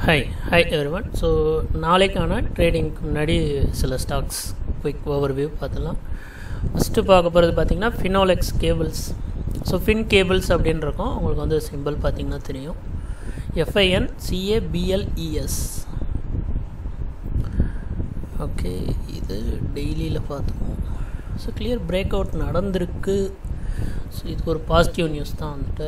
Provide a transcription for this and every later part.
hi hi everyone so நாளைக்கான ட்ரேடிங்க்கு முன்னாடி சில ஸ்டாக்ஸ் குயிக் ஓவர்வியூ பார்த்துலாம் ஃபஸ்ட்டு பார்க்க போகிறது பார்த்தீங்கன்னா Finolex cables so fin cables அப்படின்னு இருக்கும் உங்களுக்கு வந்து சிம்பிள் பார்த்தீங்கன்னா தெரியும் எஃப்ஐஎன் சிஏபிஎல்இஎஸ் ஓகே இது டெய்லியில் பார்த்துக்குவோம் ஸோ கிளியர் பிரேக் அவுட் நடந்திருக்கு ஸோ இதுக்கு ஒரு பாசிட்டிவ் நியூஸ் தான் வந்துட்டு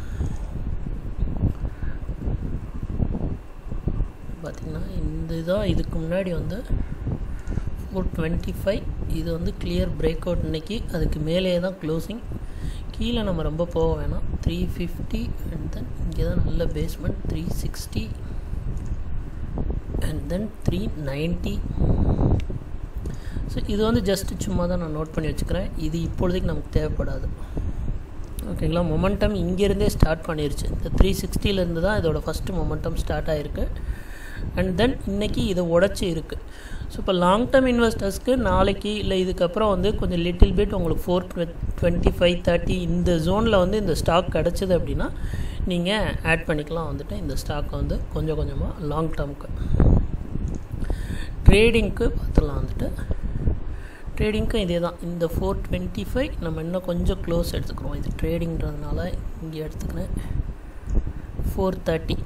பார்த்திங்கன்னா இந்த இதான் இதுக்கு முன்னாடி வந்து ஃபோர் டுவெண்ட்டி ஃபைவ் இது வந்து கிளியர் பிரேக் அவுட் இன்றைக்கி அதுக்கு மேலே தான் க்ளோசிங் கீழே நம்ம ரொம்ப போக வேணாம் த்ரீ ஃபிஃப்டி அண்ட் தென் இங்கே தான் நல்ல basement three sixty and then three ninety so இது வந்து ஜஸ்ட்டு சும்மா தான் நான் நோட் பண்ணி வச்சுக்கிறேன் இது இப்பொழுதைக்கு நமக்கு தேவைப்படாது ஓகேங்களா மொமெண்டம் இங்கேருந்தே ஸ்டார்ட் பண்ணிருச்சு இந்த த்ரீ சிக்ஸ்டிலேருந்து தான் இதோட ஃபஸ்ட்டு மொமெண்டம் ஸ்டார்ட் ஆகிருக்கு அண்ட் தென் இன்றைக்கி இதை உடச்சி இருக்குது ஸோ இப்போ லாங் டேர்ம் இன்வெஸ்டர்ஸ்க்கு நாளைக்கு இல்லை இதுக்கப்புறம் வந்து கொஞ்சம் லிட்டில் பிட் உங்களுக்கு ஃபோர் டுவெண்ட்டி ஃபைவ் தேர்ட்டி இந்த ஜோனில் வந்து இந்த ஸ்டாக் கிடச்சிது அப்படின்னா நீங்கள் ஆட் பண்ணிக்கலாம் வந்துட்டு இந்த ஸ்டாக்கை வந்து கொஞ்சம் கொஞ்சமாக லாங் டேர்முக்கு ட்ரேடிங்க்கு பார்த்துலாம் வந்துட்டு ட்ரேடிங்க்கும் இதே தான் இந்த ஃபோர் டுவெண்ட்டி ஃபைவ் நம்ம இன்னும் கொஞ்சம் க்ளோஸ் எடுத்துக்கிறோம் இது ட்ரேடிங்கிறதுனால இங்கே எடுத்துக்கிறேன் ஃபோர் தேர்ட்டி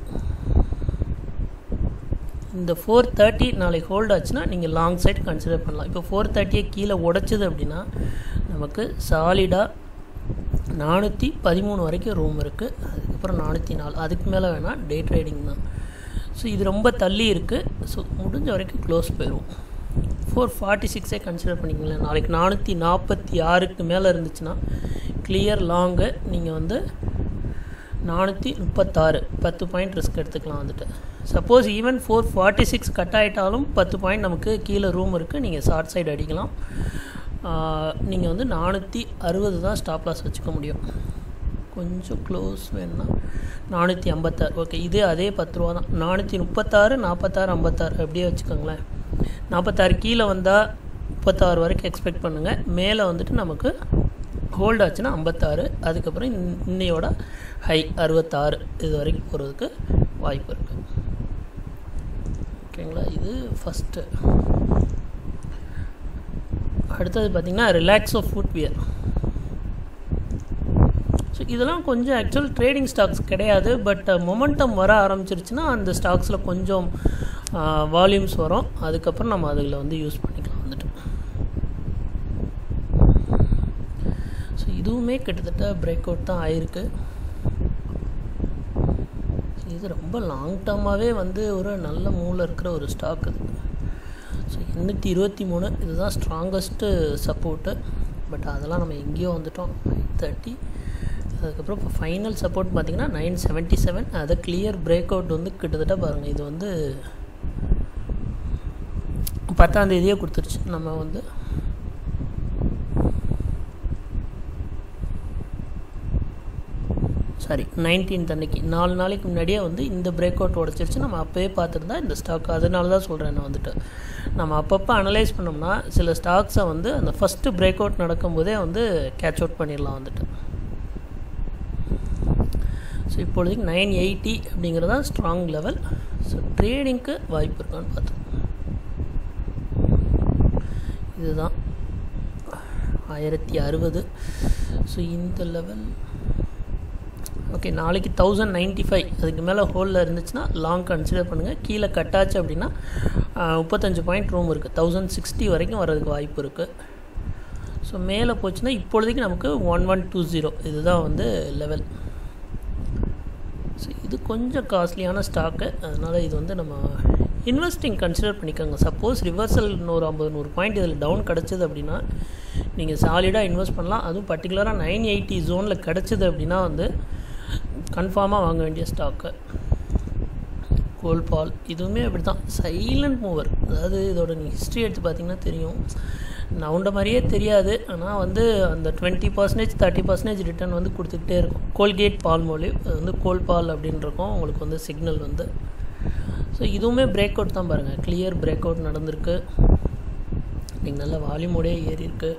இந்த ஃபோர் தேர்ட்டி நாளைக்கு ஹோல்ட் ஆச்சுன்னா நீங்கள் லாங் சைட் கன்சிடர் பண்ணலாம் இப்போ ஃபோர் தேர்ட்டியை கீழே உடச்சிது அப்படின்னா நமக்கு சாலிடாக நானூற்றி பதிமூணு வரைக்கும் ரூம் இருக்குது அதுக்கப்புறம் நானூற்றி நாலு அதுக்கு மேலே வேணால் டே ட்ரேடிங் தான் ஸோ இது ரொம்ப தள்ளி இருக்குது ஸோ முடிஞ்ச வரைக்கும் க்ளோஸ் போயிடும் ஃபோர் ஃபார்ட்டி சிக்ஸே கன்சிடர் பண்ணிங்களேன் நாளைக்கு நானூற்றி நாற்பத்தி ஆறுக்கு மேலே இருந்துச்சுன்னா கிளியர் லாங்கு நீங்கள் வந்து நானூற்றி முப்பத்தாறு பத்து பாயிண்ட் ரிஸ்க் எடுத்துக்கலாம் வந்துட்டு suppose even four forty six cut ஆகிட்டாலும் பத்து பாயிண்ட் நமக்கு கீழே ரூம் இருக்குது நீங்கள் ஷார்ட் சைடு அடிக்கலாம் நீங்கள் வந்து நானூற்றி அறுபது தான் ஸ்டாப் லாஸ் வச்சுக்க முடியும் கொஞ்சம் க்ளோஸ் வேணும்னா நானூற்றி ஐம்பத்தாறு ஓகே இது அதே பத்து ரூபா தான் நானூற்றி முப்பத்தாறு நாற்பத்தாறு ஐம்பத்தாறு அப்படியே வச்சுக்கோங்களேன் நாற்பத்தாறு கீழே வந்தால் முப்பத்தாறு வரைக்கும் எக்ஸ்பெக்ட் பண்ணுங்கள் மேலே வந்துட்டு நமக்கு ஹோல்ட் ஆச்சுன்னா ஐம்பத்தாறு அதுக்கப்புறம் இன்னையோட ஹை அறுபத்தாறு இது வரைக்கும் போகிறதுக்கு வாய்ப்பு இருக்குது ஓகேங்களா இது ஃபஸ்ட்டு அடுத்தது பார்த்திங்கன்னா ரிலாக்ஸ் ஆஃப் ஃபுட்வியர் ஸோ இதெல்லாம் கொஞ்சம் ஆக்சுவல் ட்ரேடிங் ஸ்டாக்ஸ் கிடையாது பட் மொமெண்டம் வர ஆரம்பிச்சிருச்சுன்னா அந்த ஸ்டாக்ஸில் கொஞ்சம் வால்யூம்ஸ் வரும் அதுக்கப்புறம் நம்ம அதில் வந்து யூஸ் பண்ணிக்கலாம் வந்துட்டு ஸோ இதுவுமே கிட்டத்தட்ட பிரேக் அவுட் தான் ஆயிருக்கு இது ரொம்ப லாங் டேர்மாகவே வந்து ஒரு நல்ல மூவில் இருக்கிற ஒரு ஸ்டாக் இது ஸோ எண்ணூற்றி இருபத்தி மூணு இதுதான் ஸ்ட்ராங்கஸ்ட்டு சப்போர்ட்டு பட் அதெல்லாம் நம்ம எங்கேயோ வந்துட்டோம் நைன் தேர்ட்டி அதுக்கப்புறம் இப்போ ஃபைனல் சப்போர்ட் பார்த்திங்கன்னா நைன் செவன்ட்டி செவன் அதை கிளியர் பிரேக் அவுட் வந்து கிட்டத்தட்ட பாருங்கள் இது வந்து பத்தாந்தேதியே கொடுத்துருச்சு நம்ம வந்து சாரி நைன்டீன்த் அன்னைக்கு நாலு நாளைக்கு முன்னாடியே வந்து இந்த பிரேக் அவுட் உடச்சிருச்சு நம்ம அப்போயே பார்த்துருந்தா இந்த ஸ்டாக் அதனால தான் சொல்கிறேன் நான் வந்துட்டு நம்ம அப்பப்போ அனலைஸ் பண்ணோம்னா சில ஸ்டாக்ஸை வந்து அந்த ஃபஸ்ட்டு பிரேக் அவுட் நடக்கும்போதே வந்து கேட்ச் அவுட் பண்ணிடலாம் வந்துட்டு ஸோ இப்பொழுதுக்கு நைன் எயிட்டி அப்படிங்கிறது தான் ஸ்ட்ராங் லெவல் ஸோ ட்ரேடிங்க்கு வாய்ப்பு இருக்கான்னு பார்த்தோம் இதுதான் ஆயிரத்தி அறுபது ஸோ இந்த லெவல் ஓகே நாளைக்கு தௌசண்ட் நைன்ட்டி ஃபைவ் அதுக்கு மேலே ஹோலில் இருந்துச்சுன்னா லாங் கன்சிடர் பண்ணுங்கள் கீழே கட்டாச்சு அப்படின்னா முப்பத்தஞ்சு பாயிண்ட் ரூம் இருக்குது தௌசண்ட் சிக்ஸ்டி வரைக்கும் வரதுக்கு வாய்ப்பு இருக்குது ஸோ மேலே போச்சுன்னா இப்பொழுதைக்கு நமக்கு ஒன் ஒன் டூ ஜீரோ இதுதான் வந்து லெவல் ஸோ இது கொஞ்சம் காஸ்ட்லியான ஸ்டாக்கு அதனால் இது வந்து நம்ம இன்வெஸ்டிங் கன்சிடர் பண்ணிக்கோங்க சப்போஸ் ரிவர்சல் நூறு ஐம்பது நூறு பாயிண்ட் இதில் டவுன் கிடச்சிது அப்படின்னா நீங்கள் சாலிடாக இன்வெஸ்ட் பண்ணலாம் அதுவும் பர்டிகுலராக நைன் எயிட்டி ஜோனில் கிடச்சிது அப்படின்னா வந்து கன்ஃபார்மாக வாங்க வேண்டிய ஸ்டாக்கு கோல்பால் இதுவுமே அப்படி தான் சைலண்ட் மூவர் அதாவது இதோட ஹிஸ்ட்ரி எடுத்து பார்த்திங்கன்னா தெரியும் நவுண்ட மாதிரியே தெரியாது ஆனால் வந்து அந்த twenty percentage thirty percentage return வந்து கொடுத்துக்கிட்டே இருக்கும் கோல்கேட் பால் மொழிவ் அது வந்து கோல்பால் அப்படின்றக்கும் உங்களுக்கு வந்து சிக்னல் வந்து ஸோ இதுவுமே பிரேக் அவுட் தான் பாருங்கள் கிளியர் பிரேக் அவுட் நடந்திருக்கு நீங்கள் நல்ல வால்யூமோடே ஏறி இருக்கு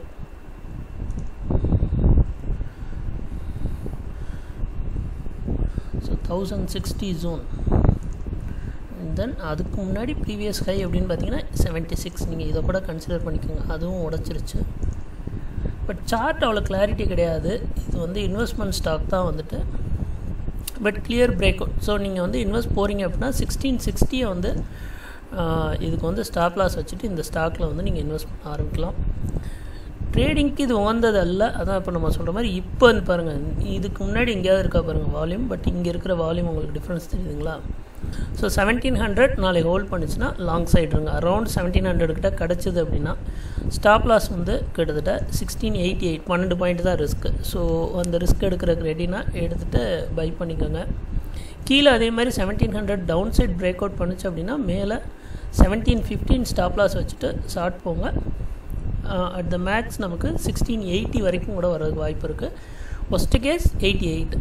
so thousand sixty zone then அதுக்கு முன்னாடி ப்ரீவியஸ் ஹை அப்படின்னு பார்த்தீங்கன்னா செவன்ட்டி சிக்ஸ் நீங்கள் இதை கூட கன்சிடர் பண்ணிக்கோங்க அதுவும் உடச்சிருச்சு பட் சார்ட் அவ்வளோ கிளாரிட்டி கிடையாது இது வந்து இன்வெஸ்ட்மெண்ட் ஸ்டாக் தான் வந்துட்டு but clear break out so நீங்கள் வந்து இன்வெஸ்ட் போகிறீங்க அப்படின்னா சிக்ஸ்டீன் சிக்ஸ்டியை வந்து இதுக்கு வந்து ஸ்டாப் லாஸ் வச்சுட்டு இந்த ஸ்டாக்கில் வந்து நீங்கள் இன்வெஸ்ட் பண்ண ஆரம்பிக்கலாம் ட்ரேடிங்க்கு இது உகந்தது அல்ல அதான் இப்போ நம்ம சொல்கிற மாதிரி இப்போ வந்து பாருங்கள் இதுக்கு முன்னாடி எங்கேயாவது இருக்கா பாருங்கள் வால்யூம் பட் இங்கே இருக்கிற வால்யூம் உங்களுக்கு டிஃப்ரென்ஸ் தெரியுதுங்களா ஸோ செவன்டீன் ஹண்ட்ரட் நாளைக்கு ஹோல்ட் பண்ணிச்சுன்னா லாங் சைடுங்க அரௌண்ட் செவன்டீன் ஹண்ட்ரட் கிட்ட கிடச்சிது அப்படின்னா ஸ்டாப் லாஸ் வந்து கிட்டத்தட்ட சிக்ஸ்டீன் எயிட்டி எயிட் பன்னெண்டு பாயிண்ட் தான் ரிஸ்க்கு ஸோ அந்த ரிஸ்க் எடுக்கிறதுக்கு ரெடினா எடுத்துகிட்டு பை பண்ணிக்கோங்க கீழே அதே மாதிரி seventeen hundred down side break out பண்ணுச்சு அப்படின்னா மேலே செவன்டீன் ஃபிஃப்டீன் ஸ்டாப் லாஸ் வச்சுட்டு ஷார்ட் போங்க அட் த மேக்ஸ் நமக்கு சிக்ஸ்டீன் எயிட்டி வரைக்கும் கூட வரதுக்கு வாய்ப்பு இருக்குது first case eighty eight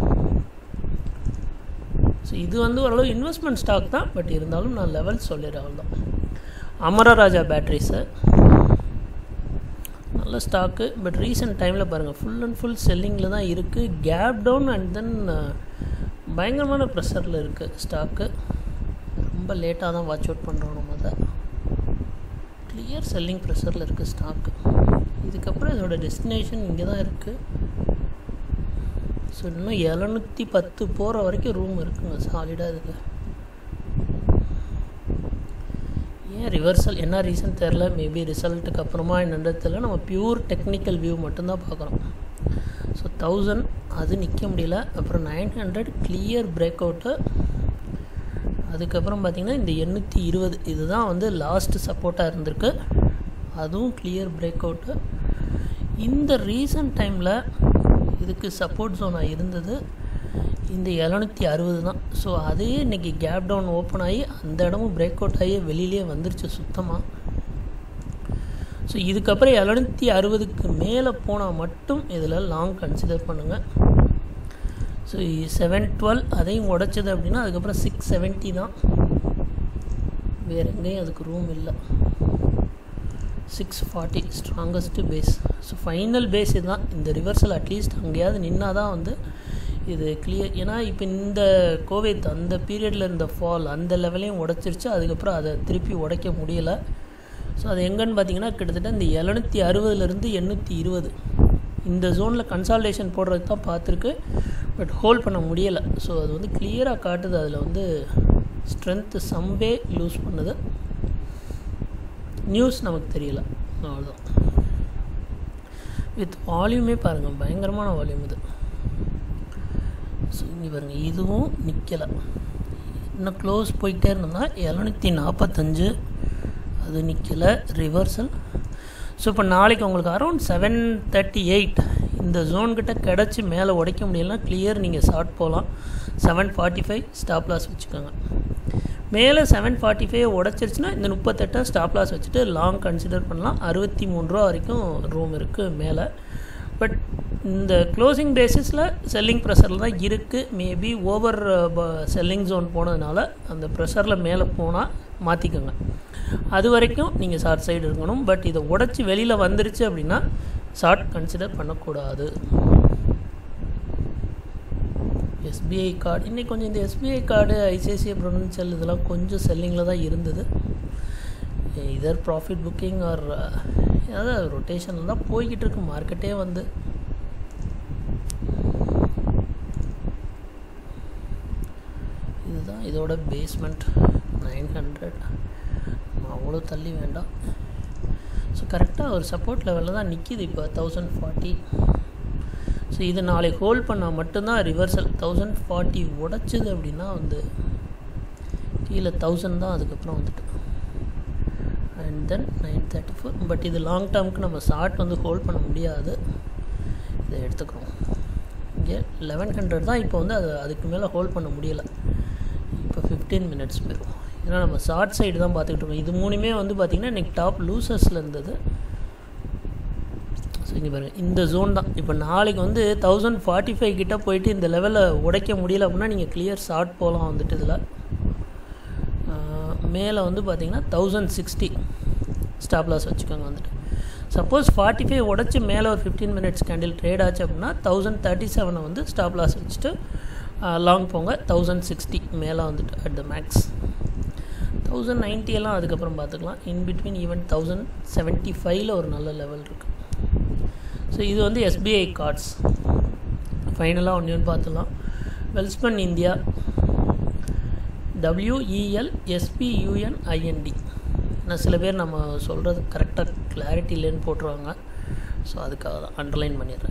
so இது வந்து ஓரளவு இன்வெஸ்ட்மெண்ட் ஸ்டாக் தான் பட் இருந்தாலும் நான் லெவல் சொல்லிடுறேன் தான் அமரராஜா பேட்ரிஸு நல்ல ஸ்டாக்கு பட் ரீசெண்ட் டைமில் பாருங்கள் ஃபுல் அண்ட் ஃபுல் செல்லிங்கில் தான் இருக்குது கேப் டவுன் அண்ட் தென் பயங்கரமான ப்ரெஷரில் இருக்குது ஸ்டாக்கு ரொம்ப லேட்டாக தான் வாட்ச் அவுட் பண்ணுறோம் நம்ம அதை கிளியர் செல்லிங் ப்ரெஷரில் இருக்குது ஸ்டாக்கு இதுக்கப்புறம் இதோட டெஸ்டினேஷன் இங்கே தான் இருக்குது ஸோ இன்னும் எழுநூற்றி பத்து போகிற வரைக்கும் ரூம் இருக்குங்க சாலிடாக இதுக்கு ஏன் ரிவர்சல் என்ன ரீசன் தெரில மேபி ரிசல்ட்டுக்கு அப்புறமா என்னன்றது தெரில நம்ம பியூர் டெக்னிக்கல் வியூ மட்டும்தான் பார்க்குறோம் ஸோ தௌசண்ட் அது நிற்க முடியல அப்புறம் nine hundred clear break out அதுக்கப்புறம் பார்த்திங்கன்னா இந்த எண்ணூற்றி இருபது இதுதான் வந்து லாஸ்ட்டு சப்போர்ட்டாக இருந்திருக்கு அதுவும் கிளியர் பிரேக் அவுட்டு இந்த ரீசன்ட் டைமில் இதுக்கு சப்போர்ட் ஜோனாக இருந்தது இந்த எழுநூற்றி அறுபது தான் ஸோ அதே இன்றைக்கி கேப் டவுன் ஓப்பன் ஆகி அந்த இடமும் பிரேக் அவுட் ஆகி வெளியிலே வந்துருச்சு சுத்தமாக ஸோ இதுக்கப்புறம் எழுநூற்றி அறுபதுக்கு மேலே போனால் மட்டும் இதில் லாங் கன்சிடர் பண்ணுங்கள் ஸோ செவன் டுவெல் அதையும் உடச்சது அப்படின்னா அதுக்கப்புறம் சிக்ஸ் செவன்ட்டி தான் வேறு எங்கேயும் அதுக்கு ரூம் இல்லை six forty strongest base so final base இதுதான் இந்த ரிவர்சல் அட்லீஸ்ட் அங்கேயாவது நின்னா தான் வந்து இது கிளியர் ஏன்னா இப்போ இந்த கோவிட் அந்த பீரியடில் இருந்த ஃபால் அந்த லெவலையும் உடச்சிருச்சு அதுக்கப்புறம் அதை திருப்பி உடைக்க முடியலை ஸோ அது எங்கன்னு பார்த்தீங்கன்னா கிட்டத்தட்ட இந்த எழுநூற்றி அறுபதுலேருந்து எண்ணூற்றி இருபது இந்த ஜோனில் கன்சால்டேஷன் போடுறதுக்கு தான் பார்த்துருக்கு பட் ஹோல்ட் பண்ண முடியலை ஸோ அது வந்து கிளியராக காட்டுது அதில் வந்து ஸ்ட்ரென்த்து சம்பே லூஸ் பண்ணுது நியூஸ் நமக்கு தெரியல அவ்வளோதான் வித் வால்யூமே பாருங்கள் பயங்கரமான வால்யூம் இது ஸோ இங்கே பாருங்கள் இதுவும் நிற்கலை இன்னும் க்ளோஸ் போயிட்டே இருந்தோம்னா எழுநூற்றி நாற்பத்தஞ்சு அது நிற்கலை ரிவர்சல் ஸோ இப்போ நாளைக்கு உங்களுக்கு அரௌண்ட் செவன் தேர்ட்டி எயிட் இந்த ஜோன்கிட்ட கிடச்சி மேலே உடைக்க முடியலனா கிளியர் நீங்கள் ஷார்ட் போகலாம் seven forty five stop loss வச்சுக்கோங்க மேலே செவன் ஃபார்ட்டி ஃபைவ் உடச்சிருச்சுன்னா இந்த முப்பத்தெட்டை ஸ்டாப் லாஸ் வச்சுட்டு லாங் கன்சிடர் பண்ணலாம் அறுபத்தி மூணு ரூபா வரைக்கும் ரூம் இருக்குது மேலே பட் இந்த க்ளோசிங் பேசிஸில் செல்லிங் ப்ரெஷரில் தான் இருக்குது மேபி ஓவர் செல்லிங் ஜோன் போனதுனால அந்த ப்ரெஷரில் மேலே போனால் மாற்றிக்கோங்க அது வரைக்கும் நீங்கள் ஷார்ட் சைடு இருக்கணும் பட் இதை உடச்சி வெளியில் வந்துருச்சு அப்படின்னா ஷார்ட் கன்சிடர் பண்ணக்கூடாது எஸ்பிஐ கார்டு இன்றைக்கி கொஞ்சம் இந்த எஸ்பிஐ கார்டு ஐசிஐசிஐ ப்ரொடென்ஷியல் இதெல்லாம் கொஞ்சம் செல்லிங்கில் தான் இருந்தது இதர் ப்ராஃபிட் புக்கிங் ஆர் அதாவது ரொட்டேஷனில் தான் போய்கிட்டு இருக்கு மார்க்கெட்டே வந்து இதுதான் இதோட பேஸ்மெண்ட் நைன் ஹண்ட்ரட் அவ்வளோ தள்ளி வேண்டாம் ஸோ கரெக்டாக ஒரு சப்போர்ட் லெவலில் தான் நிற்கிது இப்போ தௌசண்ட் ஃபார்ட்டி ஸோ இது நாளைக்கு ஹோல்ட் பண்ணால் மட்டும்தான் ரிவர்சல் தௌசண்ட் ஃபார்ட்டி உடச்சிது அப்படின்னா வந்து கீழே தௌசண்ட் தான் அதுக்கப்புறம் வந்துட்டு and then nine thirty four but இது லாங் டேர்முக்கு நம்ம ஷார்ட் வந்து ஹோல்ட் பண்ண முடியாது இதை எடுத்துக்கிறோம் இங்கே லெவன் ஹண்ட்ரட் தான் இப்போ வந்து அது அதுக்கு மேலே ஹோல்ட் பண்ண முடியலை இப்போ ஃபிஃப்டீன் மினிட்ஸ் போயிடும் ஏன்னா நம்ம ஷார்ட் சைடு தான் பார்த்துக்கிட்டு இருக்கோம் இது மூணுமே வந்து பார்த்திங்கன்னா இன்றைக்கி டாப் லூசர்ஸில் இருந்தது ஸோ இங்கே பாருங்கள் இந்த ஜோன் தான் இப்போ நாளைக்கு வந்து தௌசண்ட் ஃபார்ட்டி ஃபைவ் கிட்டே போயிட்டு இந்த லெவலில் உடைக்க முடியல அப்படின்னா நீங்கள் கிளியர் ஷார்ட் போகலாம் வந்துட்டு இதில் மேலே வந்து பார்த்திங்கன்னா தௌசண்ட் சிக்ஸ்டி ஸ்டாப் லாஸ் வச்சுக்கோங்க வந்துட்டு சப்போஸ் ஃபார்ட்டி ஃபைவ் உடச்சி மேலே ஒரு ஃபிஃப்டீன் மினிட்ஸ் கேண்டில் ட்ரேட் ஆச்சு அப்படின்னா தௌசண்ட் தேர்ட்டி செவனை வந்து ஸ்டாப் லாஸ் வச்சுட்டு லாங் போங்க தௌசண்ட் சிக்ஸ்டி மேலே வந்துட்டு at the max thousand ninety எல்லாம் அதுக்கப்புறம் பார்த்துக்கலாம் in between even thousand seventy ஃபைவ்ல ஒரு நல்ல லெவல் இருக்குது ஸோ இது வந்து எஸ்பிஐ கார்ட்ஸ் ஃபைனலாக ஒன்று பார்த்துலாம் Welspun India WEL SPUN INT நான் சில பேர் நம்ம சொல்கிறது கரெக்டாக கிளாரிட்டி இல்லைன்னு போட்டுருவாங்க ஸோ அதுக்காக தான் அண்டர்லைன் பண்ணிடுறேன்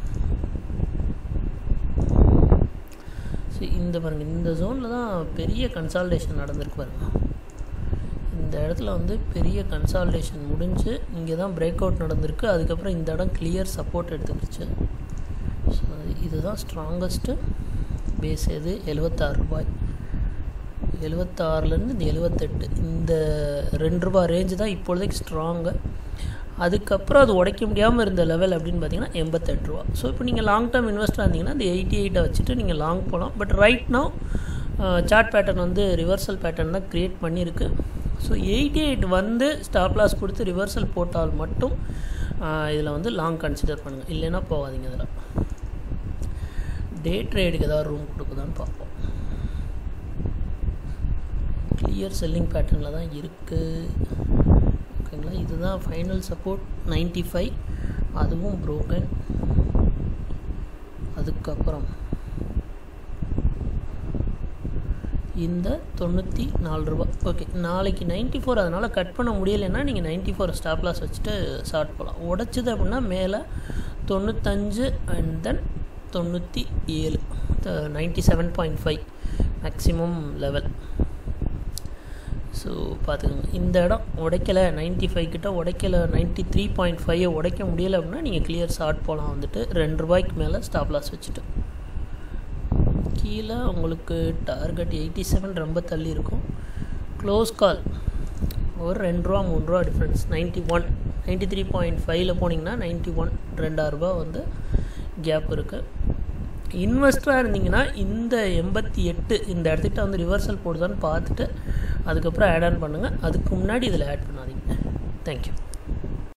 ஸோ இந்த பாருங்க இந்த ஜோனில் தான் பெரிய கன்சால்டேஷன் நடந்திருக்கு பாருங்க இந்த இடத்துல வந்து பெரிய கன்சால்டேஷன் முடிஞ்சு இங்கே தான் பிரேக் அவுட் நடந்திருக்கு அதுக்கப்புறம் இந்த இடம் கிளியர் சப்போர்ட் எடுத்துக்கிடுச்சு ஸோ இதுதான் ஸ்ட்ராங்கஸ்ட்டு பேஸ் எது எழுபத்தாறு ரூபாய் எழுபத்தாறுலேருந்து இந்த எழுபத்தெட்டு இந்த ரெண்டு ரூபா ரேஞ்சு தான் இப்பொழுதைக்கு ஸ்ட்ராங்கு அதுக்கப்புறம் அது உடைக்க முடியாமல் இருந்த லெவல் அப்படின்னு பார்த்தீங்கன்னா எண்பத்தெட்டு ரூபா ஸோ இப்போ நீங்கள் லாங் டேர்ம் இன்வெஸ்டாக இருந்தீங்கன்னா இந்த எயிட்டி எயிட்டை வச்சுட்டு நீங்கள் லாங் போகலாம் but right no chart pattern வந்து ரிவர்சல் பேட்டர்ன் தான் க்ரியேட் பண்ணியிருக்கு ஸோ எயிட்டி எயிட் வந்து ஸ்டாப் லாஸ் கொடுத்து ரிவர்சல் போட்டால் மட்டும் இதில் வந்து லாங் கன்சிடர் பண்ணுங்கள் இல்லைன்னா போகாதீங்க இதில் டே ட்ரேடுக்கு ஏதாவது ரூம் கொடுக்குதான்னு பார்ப்போம் கிளியர் செல்லிங் பேட்டர்னில் தான் இருக்குது ஓகேங்களா இதுதான் ஃபைனல் சப்போர்ட் நைன்ட்டி ஃபைவ் அதுவும் ப்ரோக்கன் அதுக்கப்புறம் இந்த தொண்ணூற்றி நாலு ரூபா ஓகே நாளைக்கு நைன்ட்டி ஃபோர் அதனால் கட் பண்ண முடியலைன்னா நீங்கள் நைன்ட்டி ஃபோர் ஸ்டாப் லாஸ் வச்சுட்டு ஸ்டார்ட் போகலாம் உடச்சிது அப்படின்னா மேலே தொண்ணூத்தஞ்சு அண்ட் தென் தொண்ணூற்றி ஏழு ninety seven point five maximum level so பார்த்துக்கோங்க இந்த இடம் உடைக்கலை நைன்ட்டி ஃபைவ் கிட்ட உடைக்கலை நைன்ட்டி த்ரீ பாயிண்ட் ஃபைவை உடைக்க முடியலை அப்படின்னா நீங்கள் கிளியர் ஷார்ட் போகலாம் வந்துட்டு ரெண்டு ரூபாய்க்கு மேலே ஸ்டாப் லாஸ் வச்சுட்டு கீழே உங்களுக்கு டார்கெட் எயிட்டி செவன் ரொம்ப தள்ளி இருக்கும் க்ளோஸ் கால் ஒரு ரெண்டு ரூபா மூணு ரூபா difference ninety one ninety three point ஃபைவ்ல போனீங்கன்னா நைன்ட்டி ஒன் ரெண்டாயிரரூபா வந்து கேப் இருக்குது இன்வெஸ்டராக இருந்தீங்கன்னா இந்த எண்பத்தி எட்டு இந்த இடத்துக்கிட்ட வந்து ரிவர்சல் போடுதான்னு பார்த்துட்டு அதுக்கப்புறம் ஆட் ஆன் பண்ணுங்கள் அதுக்கு முன்னாடி இதில் ஆட் பண்ணாதீங்க தேங்க்யூ